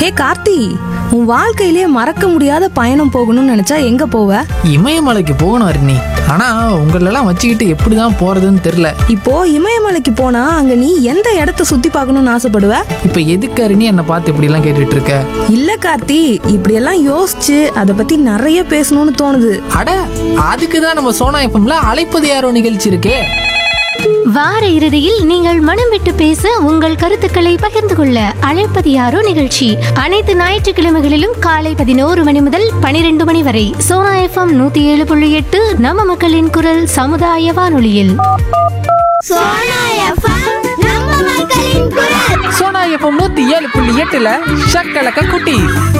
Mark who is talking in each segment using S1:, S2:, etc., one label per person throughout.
S1: ஹே கார்த்தி உன் வாழ்க்கையிலே மறக்க முடியாத பயணம் போகணும்னு நினைச்சா எங்க போவ
S2: இமயமலைக்கு போகணும் அருணி ஆனா உங்களெல்லாம் வச்சுக்கிட்டு எப்படிதான் போறதுன்னு தெரியல
S1: இப்போ இமயமலைக்கு போனா அங்க நீ எந்த இடத்த சுத்தி பார்க்கணும்னு ஆசைப்படுவ
S2: இப்ப எதுக்கு அருணி என்னை பார்த்து இப்படி எல்லாம் கேட்டுட்டு இருக்க
S1: இல்ல கார்த்தி இப்படியெல்லாம் யோசிச்சு அதை பத்தி நிறைய பேசணும்னு தோணுது
S2: அட அதுக்கு தான் நம்ம சோனா எஃப்எம்ல அழைப்பது யாரோ நிகழ்ச்சி இருக்கே
S3: வார இறுதியில் நீங்கள் மனம் விட்டு பேச உங்கள் கருத்துக்களை பகிர்ந்து கொள்ள அழைப்பது யாரோ நிகழ்ச்சி அனைத்து ஞாயிற்றுக்கிழமைகளிலும் காலை பதினோரு மணி முதல் பனிரெண்டு மணி வரை சோனா எஃப்எம் நூத்தி ஏழு புள்ளி எட்டு நம்ம மக்களின் குரல் சமுதாய வானொலியில்
S2: சோனா எஃப்எம் நூத்தி ஏழு புள்ளி எட்டுல ஷக்கலக்க குட்டி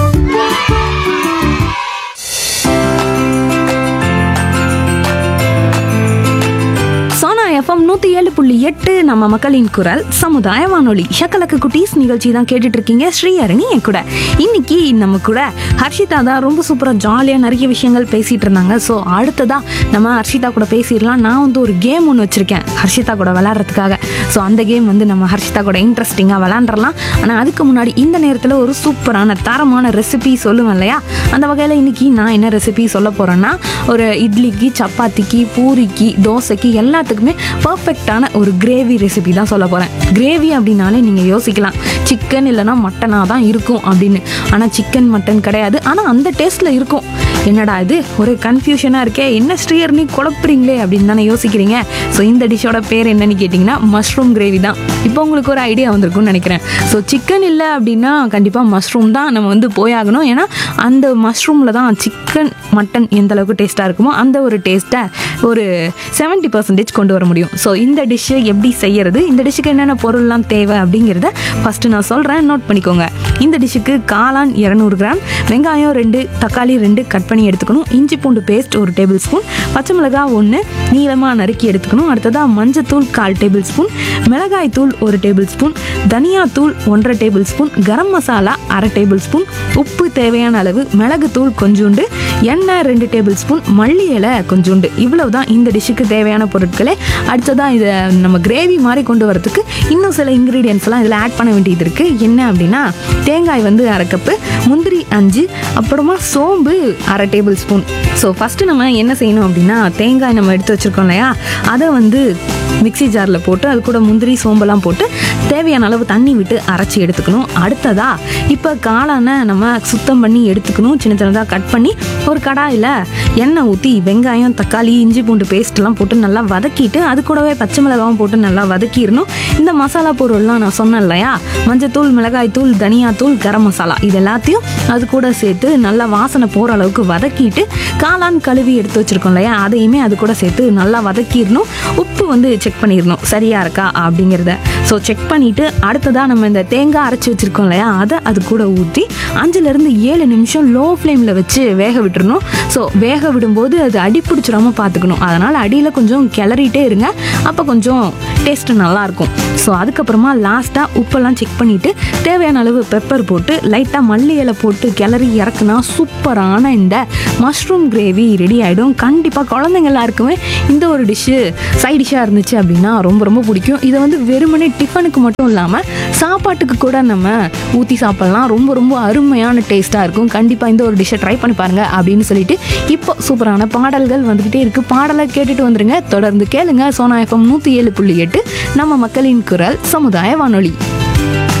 S1: சோனா எஃப்எம் நூத்தி ஏழு புள்ளி எட்டு நம்ம மக்களின் குரல் சமுதாய வானொலி ஷக்கலக்கு குட்டீஸ் நிகழ்ச்சி தான் கேட்டுட்டு இருக்கீங்க ஸ்ரீஹரணி என் கூட இன்னைக்கு நம்ம கூட ஹர்ஷிதா தான் ரொம்ப சூப்பரா ஜாலியா நிறைய விஷயங்கள் பேசிட்டு இருந்தாங்க ஸோ அடுத்ததா நம்ம ஹர்ஷிதா கூட பேசிடலாம் நான் வந்து ஒரு கேம் ஒன்று வச்சிருக்கேன் ஹர்ஷிதா கூட விளையாடுறதுக்காக ஸோ அந்த கேம் வந்து நம்ம ஹர்ஷிதா கூட இன்ட்ரெஸ்டிங்காக விளையாண்டுறலாம் ஆனால் அதுக்கு முன்னாடி இந்த நேரத்தில் ஒரு சூப்பரான தரமான ரெசிபி சொல்லுவேன் இல்லையா அந்த வகையில் இன்னைக்கு நான் என்ன ரெசிபி சொல்ல போறேன்னா ஒரு இட்லிக்கு சப்பாத்திக்கு பூரிக்கு தோசைக்கு எல்லாத்துக்குமே பர்ஃபெக்டான ஒரு கிரேவி ரெசிபி தான் சொல்ல போகிறேன் கிரேவி அப்படின்னாலே நீங்கள் யோசிக்கலாம் சிக்கன் இல்லைன்னா மட்டனாக தான் இருக்கும் அப்படின்னு ஆனால் சிக்கன் மட்டன் கிடையாது ஆனால் அந்த டேஸ்ட்டில் இருக்கும் என்னடா இது ஒரு கன்ஃபியூஷனாக இருக்கே என்ன ஸ்ரீயர்னி குழப்புறீங்களே அப்படின்னு தானே யோசிக்கிறீங்க ஸோ இந்த டிஷ்ஷோட பேர் என்னன்னு கேட்டிங்கன்னா மஷ்ரூம் கிரேவி தான் இப்போ உங்களுக்கு ஒரு ஐடியா வந்திருக்கும்னு நினைக்கிறேன் ஸோ சிக்கன் இல்லை அப்படின்னா கண்டிப்பாக மஷ்ரூம் தான் நம்ம வந்து போயாகணும் ஏன்னா அந்த மஷ்ரூமில் தான் சிக்கன் மட்டன் எந்த அளவுக்கு டேஸ்ட்டாக இருக்குமோ அந்த ஒரு டேஸ்ட்டை ஒரு செவன்ட்டி பர்சன்டேஜ் கொண்டு வர முடியும் ஸோ இந்த டிஷ்ஷு எப்படி செய்யறது இந்த டிஷ்ஷுக்கு என்னென்ன பொருள்லாம் தேவை அப்படிங்கிறத ஃபஸ்ட்டு நான் சொல்கிறேன் நோட் பண்ணிக்கோங்க இந்த டிஷ்ஷுக்கு காளான் இரநூறு கிராம் வெங்காயம் ரெண்டு தக்காளி ரெண்டு கட் பண்ணி எடுத்துக்கணும் இஞ்சி பூண்டு பேஸ்ட் ஒரு டேபிள் ஸ்பூன் பச்சை மிளகாய் ஒன்று நீளமாக நறுக்கி எடுத்துக்கணும் அடுத்ததாக மஞ்சத்தூள் கால் டேபிள் ஸ்பூன் மிளகாய் தூள் ஒரு டேபிள் ஸ்பூன் தனியா தூள் ஒன்றரை டேபிள் ஸ்பூன் கரம் மசாலா அரை டேபிள் ஸ்பூன் உப்பு தேவையான அளவு மிளகு தூள் கொஞ்சோண்டு எண்ணெய் ரெண்டு டேபிள் ஸ்பூன் மல்லி இலை கொஞ்சோண்டு இவ்வளவு தான் இந்த டிஷ்ஷுக்கு தேவையான பொருட்களே அடுத்ததாக இதை நம்ம கிரேவி மாதிரி கொண்டு வரதுக்கு இன்னும் சில இன்க்ரீடியன்ஸ் எல்லாம் இதில் ஆட் பண்ண வேண்டியது இருக்குது என்ன அப்படின்னா தேங்காய் வந்து அரை கப்பு முந்திரி அஞ்சு அப்புறமா சோம்பு அரை டேபிள் ஸ்பூன் ஸோ ஃபஸ்ட்டு நம்ம என்ன செய்யணும் அப்படின்னா தேங்காய் நம்ம எடுத்து வச்சுருக்கோம் இல்லையா அதை வந்து மிக்ஸி ஜாரில் போட்டு அது கூட முந்திரி சோம்பெல்லாம் போட்டு தேவையான அளவு தண்ணி விட்டு அரைச்சி எடுத்துக்கணும் அடுத்ததா இப்போ காளானை நம்ம சுத்தம் பண்ணி எடுத்துக்கணும் சின்ன சின்னதாக கட் பண்ணி ஒரு கடாயில் எண்ணெய் ஊற்றி வெங்காயம் தக்காளி இஞ்சி பூண்டு பேஸ்ட்லாம் போட்டு நல்லா வதக்கிட்டு அது கூடவே பச்சை மிளகாவும் போட்டு நல்லா வதக்கிடணும் இந்த மசாலா பொருள்லாம் நான் சொன்னேன் இல்லையா மஞ்சத்தூள் மிளகாய்த்தூள் தனியாத்தூள் கரம் மசாலா இது எல்லாத்தையும் அது கூட சேர்த்து நல்லா வாசனை போகிற அளவுக்கு வதக்கிட்டு காளான் கழுவி எடுத்து வச்சிருக்கோம் இல்லையா அதையுமே அது கூட சேர்த்து நல்லா வதக்கிடணும் உப்பு வந்து செக் பண்ணிடணும் சரியா இருக்கா அப்படிங்கிறத ஸோ செக் பண்ணிட்டு அடுத்ததாக நம்ம இந்த தேங்காய் அரைச்சி வச்சிருக்கோம் இல்லையா அதை அது கூட ஊற்றி அஞ்சுலேருந்து ஏழு நிமிஷம் லோ ஃப்ளேமில் வச்சு வேக விட்டுறணும் ஸோ வேக விடும்போது அது அடி பிடிச்சிடாம பார்த்துக்கணும் அதனால் அடியில் கொஞ்சம் கிளறிட்டே இருங்க அப்போ கொஞ்சம் டேஸ்ட்டு நல்லாயிருக்கும் ஸோ அதுக்கப்புறமா லாஸ்ட்டாக உப்பெல்லாம் செக் பண்ணிவிட்டு தேவையான அளவு பெப்பர் போட்டு லைட்டாக மல்லி இலை போட்டு கிளறி இறக்குனா சூப்பரான இந்த மஷ்ரூம் கிரேவி ரெடி ஆகிடும் கண்டிப்பாக குழந்தைங்க எல்லாருக்குமே இந்த ஒரு டிஷ்ஷு சைட் டிஷ்ஷாக இருந்துச்சு அப்படின்னா ரொம்ப ரொம்ப பிடிக்கும் இதை வந்து வெறுமனே டிஃபனுக்கு மட்டும் இல்லாமல் சாப்பாட்டுக்கு கூட நம்ம ஊற்றி சாப்பிட்லாம் ரொம்ப ரொம்ப அருமையான டேஸ்ட்டாக இருக்கும் கண்டிப்பாக இந்த ஒரு டிஷ்ஷை ட்ரை பண்ணி பாருங்க அப்படின்னு சொல்லிட்டு இப்போ சூப்பரான பாடல்கள் வந்துக்கிட்டே இருக்குது பாடலை கேட்டுட்டு வந்துருங்க தொடர்ந்து கேளுங்க சோனா எஃப்எம் நூற்றி ஏழு புள்ளி எட்டு நம்ம மக்களின் குரல் சமுதாய வானொலி